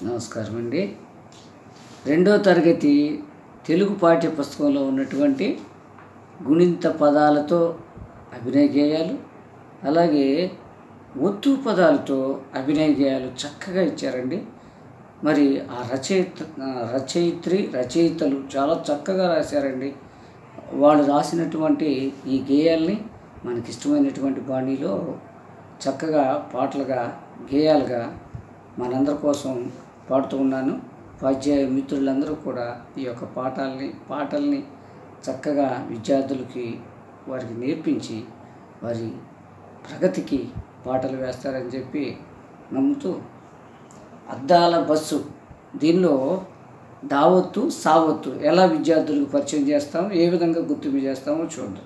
నమస్కారం అండి రెండో తరగతి తెలుగు పాఠ్య పుస్తకంలో ఉన్నటువంటి గుణింత పదాలతో అభినయ గేయాలు అలాగే ఒత్తు పదాలతో అభినయ గేయాలు చక్కగా ఇచ్చారండి మరి ఆ రచయిత ఆ రచయిత్రి రచయితలు చాలా చక్కగా రాశారండి వాళ్ళు రాసినటువంటి ఈ గేయాల్ని మనకి ఇష్టమైనటువంటి బాణీలో చక్కగా పాటలుగా గేయాలుగా మనందరి కోసం పాడుతూ ఉన్నాను ఉపాధ్యాయ మిత్రులందరూ కూడా ఈ యొక్క పాఠాలని పాటల్ని చక్కగా విద్యార్థులకి వారికి నేర్పించి వారి ప్రగతికి పాటలు వేస్తారని చెప్పి నమ్ముతూ అద్దాల బస్సు దీనిలో దావత్తు సావత్తు ఎలా విద్యార్థులకు పరిచయం చేస్తాం ఏ విధంగా గుర్తింపు చేస్తామో చూద్దాం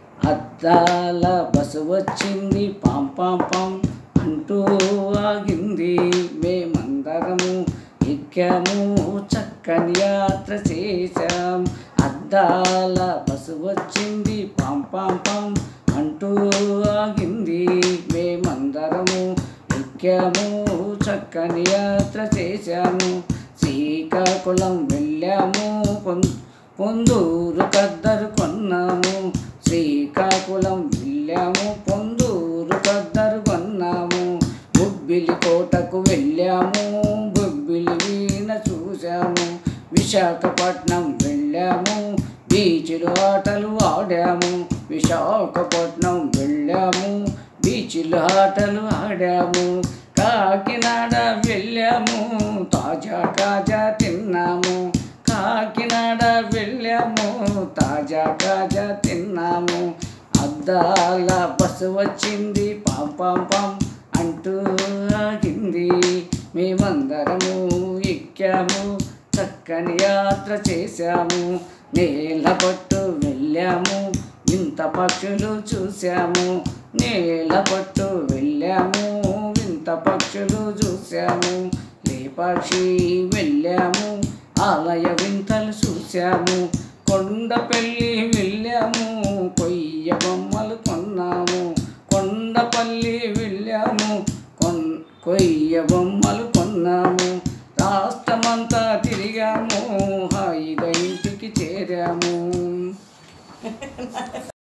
అద్దాల బస్సు వచ్చింది పాం పాం పాం అంటూ ఆగింది మేమందరము ఎక్కాము చక్కని యాత్ర చేశాం అద్దాల బస్సు వచ్చింది పాం పాం పాం అంటూ ఆగింది మేమందరము ఎక్కాము చక్కని యాత్ర చేశాము శ్రీకాకుళం వెళ్ళాము పొం- పొందూరు కద్దరు కొన్నాము శ్రీకాకుళం వెళ్ళాము పొందూరు కద్దరు కొన్నాము బొబ్బిలి కోటకు వెళ్ళాము బొబ్బిలి వీణ చూశాము విశాఖపట్నం వెళ్ళాము బీచ్లో ఆటలు ఆడాము విశాఖపట్నం వెళ్ళాము బీచ్లో ఆటలు ఆడాము కాకినాడ వెళ్ళాము తాజా కాజా తిన్నాము కాకినాడ వెళ్ళాము తాజా కాజా తిన్నాము అద్దాల బస్సు వచ్చింది పాం పాం పాం అంటూ ఆగింది మేమందరము ఎక్కాము చక్కని యాత్ర చేశాము నేల పట్టు వెళ్ళాము వింత పక్షులు చూశాము నేల పట్టు వెళ్ళాము వింత పక్షులు చూశాము లేపాక్షి వెళ్ళాము ఆలయ వింతలు చూశాము కొండపల్లి వెళ్ళాము కొయ్య బొమ్మలు కొన్నాము కొండపల్లి వెళ్ళాము కొన్ కొయ్య బొమ్మలు కొన్నాము రాష్ట్రమంతా తిరిగాము హాయిగా ఇంటికి చేరాము